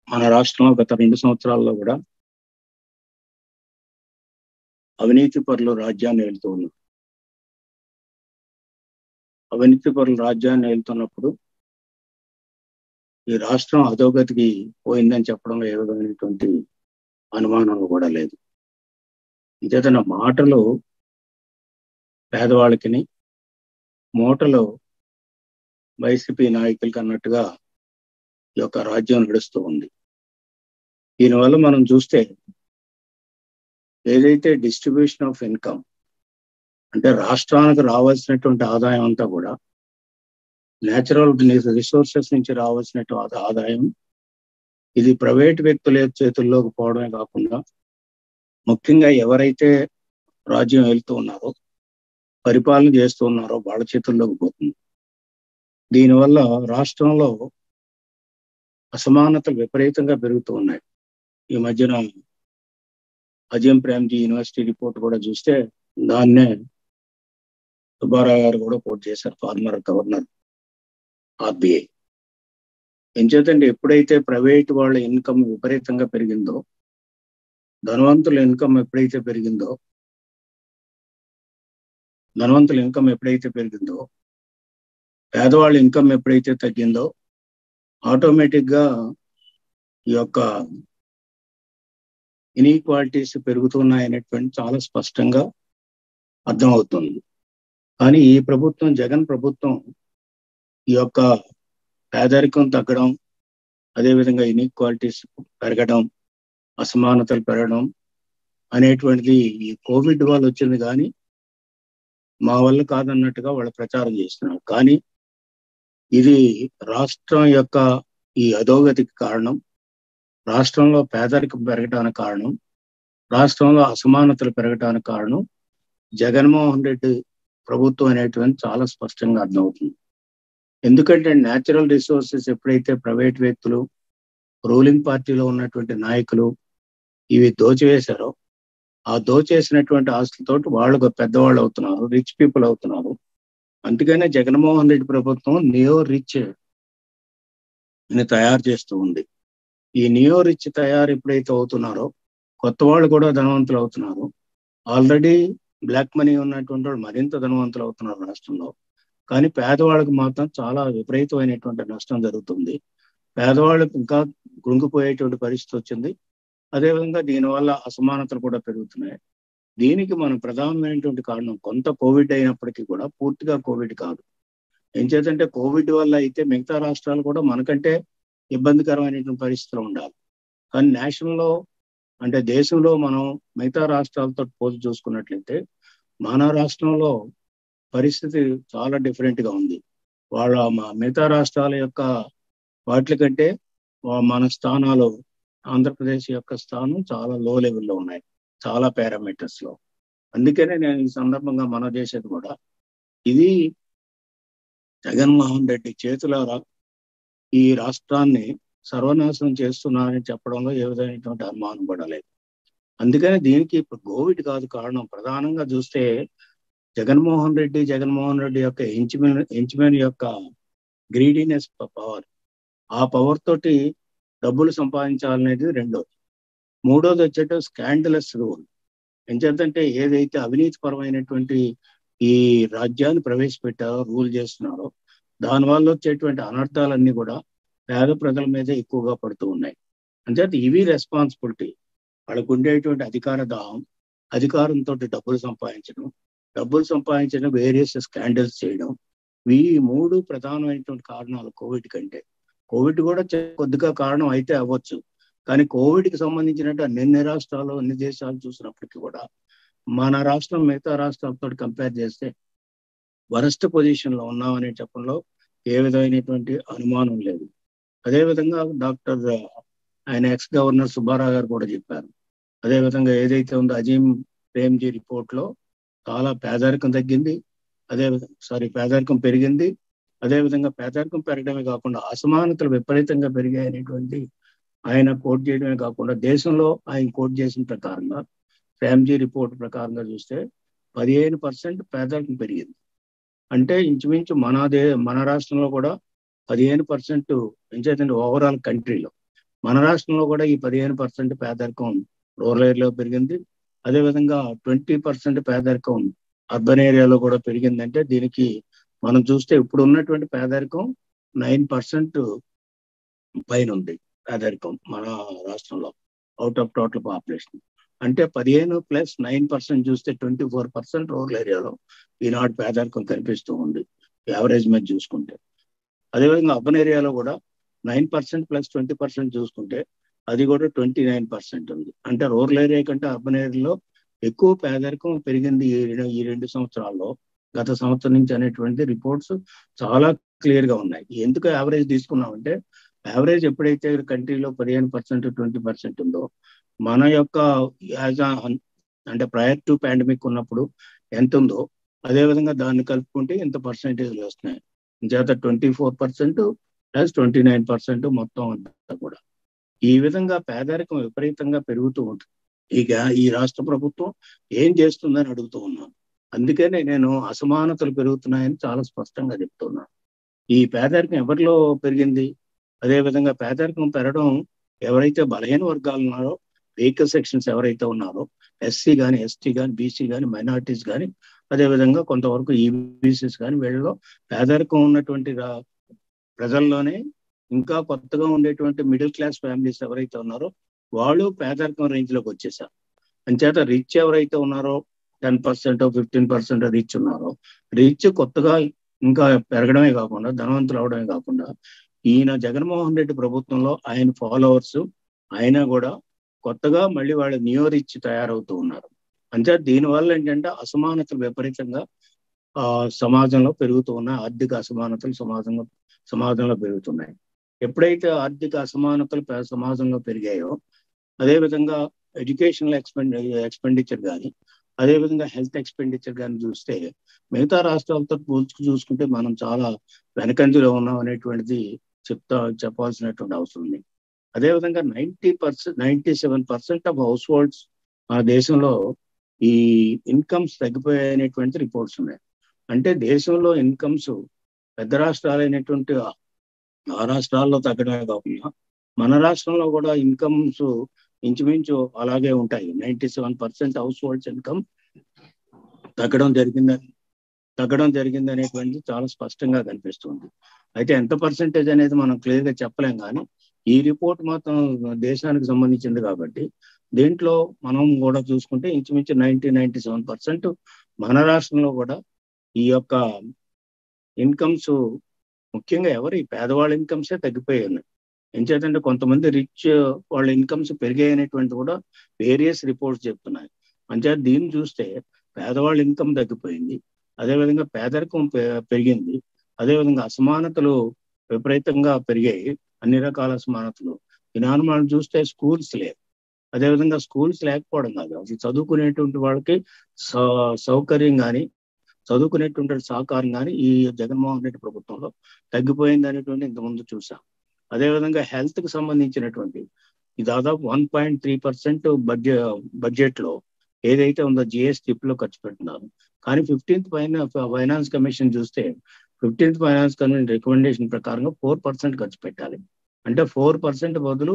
మన రాష్ట్రంలో గత రెండు సంవత్సరాల్లో కూడా అవినీతి పరులు రాజ్యాన్ని వెళ్తూ ఉన్నారు అవినీతి పరులు రాజ్యాన్ని వెళ్తున్నప్పుడు ఈ రాష్ట్రం అధోగతికి పోయిందని చెప్పడంలో ఏ విధమైనటువంటి అనుమానం కూడా లేదు ఇంచేతన మాటలు పేదవాళ్ళకిని మూటలు వైసీపీ నాయకులకి అన్నట్టుగా ఈ యొక్క రాజ్యం నడుస్తూ ఉంది దీనివల్ల మనం చూస్తే ఏదైతే డిస్ట్రిబ్యూషన్ ఆఫ్ ఇన్కమ్ అంటే రాష్ట్రానికి రావాల్సినటువంటి ఆదాయం అంతా కూడా నేచురల్ రిసోర్సెస్ నుంచి రావాల్సినటువంటి ఆదాయం ఇది ప్రైవేట్ వ్యక్తుల చేతుల్లోకి పోవడమే కాకుండా ముఖ్యంగా ఎవరైతే రాజ్యం వెళ్తూ ఉన్నారో పరిపాలన చేస్తూ ఉన్నారో వాళ్ళ చేతుల్లోకి పోతుంది దీనివల్ల రాష్ట్రంలో అసమానతలు విపరీతంగా పెరుగుతూ ఉన్నాయి ఈ మధ్యన అజయం ప్రేమ్జీ యూనివర్సిటీ రిపోర్ట్ కూడా చూస్తే దాన్నే సుబ్బారావు గారు కూడా కోట్ చేశారు ఫార్మర్ గవర్నర్ ఆర్బిఐ ఎంచేతండి ఎప్పుడైతే ప్రైవేట్ వాళ్ళ ఇన్కమ్ విపరీతంగా పెరిగిందో ధనవంతుల ఇన్కమ్ ఎప్పుడైతే పెరిగిందో ధనవంతుల ఇన్కమ్ ఎప్పుడైతే పెరిగిందో పేదవాళ్ళ ఇన్కమ్ ఎప్పుడైతే తగ్గిందో ఆటోమేటిక్ గా ఈ యొక్క ఇన్ఈక్వాలిటీస్ పెరుగుతున్నాయనేటువంటి చాలా స్పష్టంగా అర్థమవుతుంది కానీ ఈ ప్రభుత్వం జగన్ ప్రభుత్వం ఈ యొక్క పేదరికం తగ్గడం అదేవిధంగా ఇన్ఈక్వాలిటీస్ పెరగడం అసమానతలు పెరగడం అనేటువంటిది ఈ కోవిడ్ వల్ల వచ్చింది కానీ మా వల్ల కాదన్నట్టుగా వాళ్ళు ప్రచారం చేస్తున్నారు కానీ ఇది రాష్ట్రం యొక్క ఈ అధోగతికి కారణం రాష్ట్రంలో పేదరికం పెరగడానికి కారణం రాష్ట్రంలో అసమానతలు పెరగడానికి కారణం జగన్మోహన్ రెడ్డి ప్రభుత్వం అనేటువంటి చాలా స్పష్టంగా అర్థమవుతుంది ఎందుకంటే న్యాచురల్ రిసోర్సెస్ ఎప్పుడైతే ప్రైవేట్ వ్యక్తులు రూలింగ్ పార్టీలో ఉన్నటువంటి నాయకులు ఇవి దోచివేశారో ఆ దోచేసినటువంటి ఆస్తులతోటి వాళ్ళు పెద్దవాళ్ళు అవుతున్నారు రిచ్ పీపుల్ అవుతున్నారు అందుకనే జగన్మోహన్ రెడ్డి ప్రభుత్వం నియో రిచ్ ని తయారు చేస్తూ ఉంది ఈ నియో రిచ్ తయారు ఎప్పుడైతే అవుతున్నారో కొత్త వాళ్ళు కూడా ధనవంతులు అవుతున్నారు ఆల్రెడీ బ్లాక్ మనీ ఉన్నటువంటి వాళ్ళు మరింత ధనవంతులు అవుతున్నారు రాష్ట్రంలో కానీ పేదవాళ్ళకు మాత్రం చాలా విపరీతమైనటువంటి నష్టం జరుగుతుంది పేదవాళ్ళకు ఇంకా కృంగిపోయేటువంటి పరిస్థితి వచ్చింది అదేవిధంగా దీనివల్ల అసమానతలు కూడా పెరుగుతున్నాయి దీనికి మనం ప్రధానమైనటువంటి కారణం కొంత కోవిడ్ అయినప్పటికీ కూడా పూర్తిగా కోవిడ్ కాదు ఏం చేతంటే కోవిడ్ వల్ల అయితే మిగతా రాష్ట్రాలు కూడా మనకంటే ఇబ్బందికరమైనటువంటి పరిస్థితులు ఉండాలి కానీ నేషనల్లో అంటే దేశంలో మనం మిగతా రాష్ట్రాలతో పోల్చి చూసుకున్నట్లయితే మన రాష్ట్రంలో పరిస్థితి చాలా డిఫరెంట్ గా ఉంది వాళ్ళ మిగతా రాష్ట్రాల యొక్క వాటి కంటే మన స్థానాలు ఆంధ్రప్రదేశ్ యొక్క స్థానం చాలా లో లెవెల్లో ఉన్నాయి చాలా పారామీటర్స్ లో అందుకనే నేను ఈ సందర్భంగా మన చేసేది కూడా ఇది జగన్మోహన్ రెడ్డి చేతులారా ఈ రాష్ట్రాన్ని సర్వనాశనం చేస్తున్నారని చెప్పడంలో ఏ విధమైనటువంటి అనుమానం పడలేదు అందుకని దీనికి ఇప్పుడు కోవిడ్ కాదు కారణం ప్రధానంగా చూస్తే జగన్మోహన్ రెడ్డి జగన్మోహన్ రెడ్డి యొక్క ఎంచిమెన్ ఎంచిమెన్ యొక్క గ్రీడీనెస్ పవర్ ఆ పవర్ తోటి డబ్బులు సంపాదించాలనేది రెండోది మూడోది వచ్చేట స్కాండలస్ రూల్ ఎంచేతంటే ఏదైతే అవినీతి పరమైనటువంటి ఈ రాజ్యాన్ని ప్రవేశపెట్టారో రూల్ చేస్తున్నారో దానివల్ల వచ్చేటువంటి అనర్థాలన్నీ కూడా పేద ప్రజల మీదే ఎక్కువగా పడుతూ ఉన్నాయి అంచేత ఇవి రెస్పాన్సిబిలిటీ వాళ్ళకు ఉండేటువంటి అధికార దాహం అధికారంతో డబ్బులు సంపాదించడం డబ్బులు సంపాదించడం వేరియస్ స్కాండల్స్ చేయడం ఈ మూడు ప్రధానమైనటువంటి కారణాలు కోవిడ్ కంటే కోవిడ్ కూడా కొద్దిగా కారణం అయితే అవ్వచ్చు కానీ కోవిడ్కి సంబంధించినట్టు అన్ని రాష్ట్రాలు అన్ని దేశాలు చూసినప్పటికీ కూడా మన రాష్ట్రం మిగతా రాష్ట్రాలతో కంపేర్ చేస్తే వరస్ట్ పొజిషన్లో ఉన్నామనే చెప్పడంలో ఏ విధమైనటువంటి అనుమానం లేదు అదేవిధంగా డాక్టర్ ఆయన ఎక్స్ గవర్నర్ సుబ్బారావు గారు కూడా చెప్పారు అదేవిధంగా ఏదైతే ఉందో అజీం ప్రేమ్జీ రిపోర్ట్లో చాలా పేదరికం తగ్గింది అదే సారీ పేదరికం పెరిగింది అదేవిధంగా పేదరికం పెరగడమే కాకుండా అసమానతలు విపరీతంగా పెరిగాయనేటువంటి ఆయన కోట్ చేయడమే కాకుండా దేశంలో ఆయన కోట్ చేసిన ప్రకారంగా ఫ్యామ్జీ రిపోర్ట్ ప్రకారంగా చూస్తే పదిహేను పర్సెంట్ పేదరికం పెరిగింది అంటే ఇంచుమించు మన దే మన రాష్ట్రంలో కూడా పదిహేను పర్సెంట్ ఎంచేతండి ఓవరాల్ కంట్రీలో మన రాష్ట్రంలో కూడా ఈ పదిహేను పర్సెంట్ పేదరికం రూరల్ ఏరియాలో పెరిగింది అదేవిధంగా ట్వంటీ పర్సెంట్ పేదరికం అర్బన్ ఏరియాలో కూడా పెరిగిందంటే దీనికి మనం చూస్తే ఇప్పుడు ఉన్నటువంటి పేదరికం నైన్ పర్సెంట్ పైన ఉంది పేదరికం మన రాష్ట్రంలో అవుట్ ఆఫ్ టోటల్ పాపులేషన్ అంటే పదిహేను ప్లస్ నైన్ పర్సెంట్ చూస్తే ట్వంటీ ఫోర్ పర్సెంట్ రూరల్ ఏరియాలో ఈనాడు పేదరికం కనిపిస్తూ ఉంది యావరేజ్ మీద చూసుకుంటే అదేవిధంగా అర్బన్ ఏరియాలో కూడా nine percent plus twenty percent చూసుకుంటే అది కూడా ట్వంటీ నైన్ పర్సెంట్ ఉంది అంటే రూరల్ ఏరియా కంటే అర్బన్ ఏరియాలో ఎక్కువ పేదరికం పెరిగింది ఈ రెండు సంవత్సరాల్లో గత సంవత్సరం నుంచి అనేటువంటి రిపోర్ట్స్ చాలా క్లియర్ గా ఉన్నాయి ఎందుకు యావరేజ్ తీసుకున్నామంటే యావరేజ్ ఎప్పుడైతే కంట్రీలో పదిహేను పర్సెంట్ ట్వంటీ పర్సెంట్ ఉందో మన యొక్క యాజ్ అంటే ప్రయర్ టు పాండమిక్ ఉన్నప్పుడు ఎంత ఉందో అదే విధంగా దాన్ని కలుపుకుంటే ఇంత పర్సెంటేజ్లు వస్తున్నాయి చేత twenty four percent plus twenty nine percent మొత్తం అంతా కూడా ఈ విధంగా పేదరికం విపరీతంగా పెరుగుతూ ఉంటుంది ఇక ఈ రాష్ట్ర ప్రభుత్వం ఏం చేస్తుందని అడుగుతూ ఉన్నాను అందుకనే నేను అసమానతలు పెరుగుతున్నాయని చాలా స్పష్టంగా చెప్తున్నాను ఈ పేదరికం ఎవరిలో పెరిగింది అదే విధంగా పేదరికం పెరగడం ఎవరైతే బలహీన వర్గాలు ఉన్నారో వెహికల్ సెక్షన్స్ ఎవరైతే ఉన్నారో ఎస్సీ కానీ ఎస్టీ కానీ బీసీ కానీ మైనార్టీస్ కానీ అదేవిధంగా కొంతవరకు ఈబీసీస్ కానీ వీళ్ళలో పేదరికం ఉన్నటువంటి ప్రజల్లోనే ఇంకా కొత్తగా ఉండేటువంటి మిడిల్ క్లాస్ ఫ్యామిలీస్ ఎవరైతే ఉన్నారో వాళ్ళు పేదరికం రేంజ్ లోకి వచ్చేసారు అంచేత రిచ్ ఎవరైతే ఉన్నారో ten percent fifteen percent rich ఉన్నారో రిచ్ కొత్తగా ఇంకా పెరగడమే కాకుండా ధనవంతులు అవడమే కాకుండా ఈయన జగన్మోహన్ రెడ్డి ప్రభుత్వంలో ఆయన ఫాలోవర్స్ ఆయన కూడా కొత్తగా మళ్ళీ వాళ్ళు న్యూ రిచ్ తయారవుతూ ఉన్నారు అంటే దీనివల్ల ఏంటంటే అసమానతలు విపరీతంగా ఆ సమాజంలో పెరుగుతూ ఉన్నాయి ఆర్థిక అసమానతలు సమాజంలో సమాజంలో పెరుగుతున్నాయి ఎప్పుడైతే ఆర్థిక అసమానతలు సమాజంలో పెరిగాయో అదేవిధంగా ఎడ్యుకేషనల్ ఎక్స్పెండి ఎక్స్పెండిచర్ కానీ అదేవిధంగా హెల్త్ ఎక్స్పెండిచర్ కానీ చూస్తే మిగతా రాష్ట్రాలతో పోల్చుకు చూసుకుంటే మనం చాలా వెనకంజలో ఉన్నాం అనేటువంటిది చెప్తా చెప్పాల్సినటువంటి అవసరం ఉంది అదేవిధంగా ninety percent ninety seven percent of households మన దేశంలో ఈ ఇన్కమ్స్ తగ్గిపోయాయనేటువంటి రిపోర్ట్స్ ఉన్నాయి అంటే దేశంలో ఇన్కమ్స్ పెద్ద రాష్ట్రాలైనటువంటి ఆ రాష్ట్రాల్లో తగ్గడమే కాకుండా మన రాష్ట్రంలో కూడా ఇన్కమ్స్ ఇంచుమించు అలాగే ఉంటాయి ninety seven percent households income తగ్గడం జరిగిందని తగ్గడం జరిగింది అనేటువంటిది చాలా స్పష్టంగా కనిపిస్తుంది అయితే ఎంత పర్సెంటేజ్ అనేది మనం క్లియర్ గా చెప్పలేం కానీ ఈ రిపోర్ట్ మాత్రం దేశానికి సంబంధించింది కాబట్టి దీంట్లో మనం కూడా చూసుకుంటే ఇంచుమించు నైన్టీ నైన్టీ సెవెన్ పర్సెంట్ మన రాష్ట్రంలో కూడా ఈ యొక్క ఇన్కమ్స్ ముఖ్యంగా ఎవరు ఈ పేదవాళ్ళ ఇన్కమ్సే తగ్గిపోయాయి ఎంచేతంటే కొంతమంది రిచ్ వాళ్ళ ఇన్కమ్స్ పెరిగాయనేటువంటి కూడా వేరియస్ రిపోర్ట్స్ చెప్తున్నాయి అంటే దీన్ని చూస్తే పేదవాళ్ళ ఇన్కమ్ తగ్గిపోయింది అదేవిధంగా పేదరికం పెరిగింది అదేవిధంగా అసమానతలు విపరీతంగా పెరిగాయి అన్ని రకాల అసమానతలు ఈనాడు మనం చూస్తే స్కూల్స్ లేవు అదేవిధంగా స్కూల్స్ లేకపోవడం కాదు అసలు చదువుకునేటువంటి వాళ్ళకి సౌకర్యం కానీ చదువుకునేటువంటి సహకారం కానీ ఈ జగన్మోహన్ రెడ్డి ప్రభుత్వంలో తగ్గిపోయింది అనేటువంటి ఇంతకుముందు చూసాం అదేవిధంగా హెల్త్ కి సంబంధించినటువంటి ఈ దాదాపు one point three percent budget budget లో ఏదైతే ఉందో జిఎస్టిప్ లో ఖర్చు పెడుతున్నారు కానీ ఫిఫ్టీన్త్ పైన ఫైనాన్స్ కమిషన్ చూస్తే ఫిఫ్టీన్త్ ఫైనాన్స్ కమిషన్ రికమెండేషన్ ప్రకారంగా ఫోర్ పర్సెంట్ ఖర్చు పెట్టాలి అంటే ఫోర్ పర్సెంట్ బదులు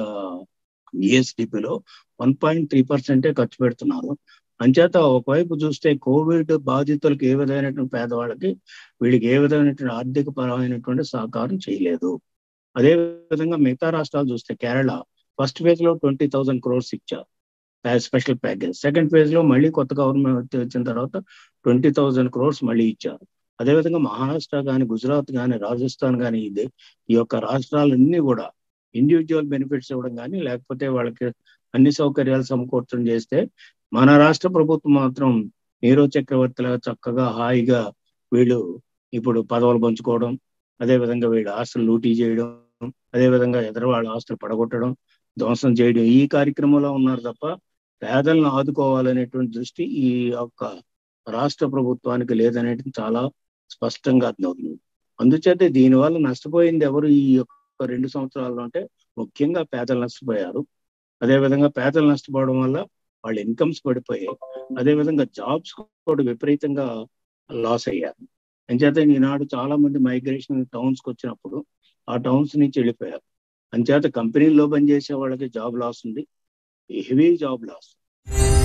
జిఎస్డిపిలో వన్ పాయింట్ త్రీ పర్సెంటే ఖర్చు పెడుతున్నారు అంచేత ఒకవైపు చూస్తే కోవిడ్ బాధితులకు ఏ విధమైనటువంటి పేదవాళ్ళకి వీళ్ళకి ఏ విధమైనటువంటి ఆర్థిక పరమైనటువంటి సహకారం చేయలేదు అదే విధంగా మిగతా రాష్ట్రాలు చూస్తే కేరళ ఫస్ట్ ఫేజ్ లో ట్వంటీ థౌసండ్ క్రోర్స్ ఇచ్చారు స్పెషల్ ప్యాకేజ్ సెకండ్ ఫేజ్ లో మళ్ళీ కొత్త గవర్నమెంట్ వచ్చిన తర్వాత ట్వంటీ థౌసండ్ క్రోర్స్ మళ్ళీ ఇచ్చారు అదేవిధంగా మహారాష్ట్ర కానీ గుజరాత్ కానీ రాజస్థాన్ కానీ ఇది ఈ యొక్క రాష్ట్రాలన్నీ కూడా ఇండివిజువల్ బెనిఫిట్స్ ఇవ్వడం కానీ లేకపోతే వాళ్ళకి అన్ని సౌకర్యాలు సమకూర్చడం చేస్తే మన రాష్ట్ర ప్రభుత్వం మాత్రం నీరో చక్రవర్తిలా చక్కగా హాయిగా వీళ్ళు ఇప్పుడు పదవులు పంచుకోవడం అదేవిధంగా వీళ్ళు ఆస్తులు లూటీ చేయడం అదేవిధంగా ఎదరవాళ్ళ ఆస్తులు పడగొట్టడం ధ్వంసం చేయడం ఈ కార్యక్రమంలో ఉన్నారు తప్ప పేదలను ఆదుకోవాలనేటువంటి దృష్టి ఈ యొక్క రాష్ట్ర ప్రభుత్వానికి లేదనేది చాలా స్పష్టంగా అర్థమవుతుంది అందుచేత దీనివల్ల నష్టపోయింది ఎవరు ఈ యొక్క రెండు సంవత్సరాల్లో అంటే ముఖ్యంగా పేదలు నష్టపోయారు అదేవిధంగా పేదలు నష్టపోవడం వల్ల వాళ్ళ ఇన్కమ్స్ పడిపోయాయి అదేవిధంగా జాబ్స్ కూడా విపరీతంగా లాస్ అయ్యారు అంచేత ఈనాడు చాలా మంది మైగ్రేషన్ టౌన్స్ కి వచ్చినప్పుడు ఆ టౌన్స్ నుంచి వెళ్ళిపోయారు అంచేత కంపెనీల్లో పనిచేసే వాళ్ళకి జాబ్ లాస్ ఉంది హెవీ జాబ్ లాస్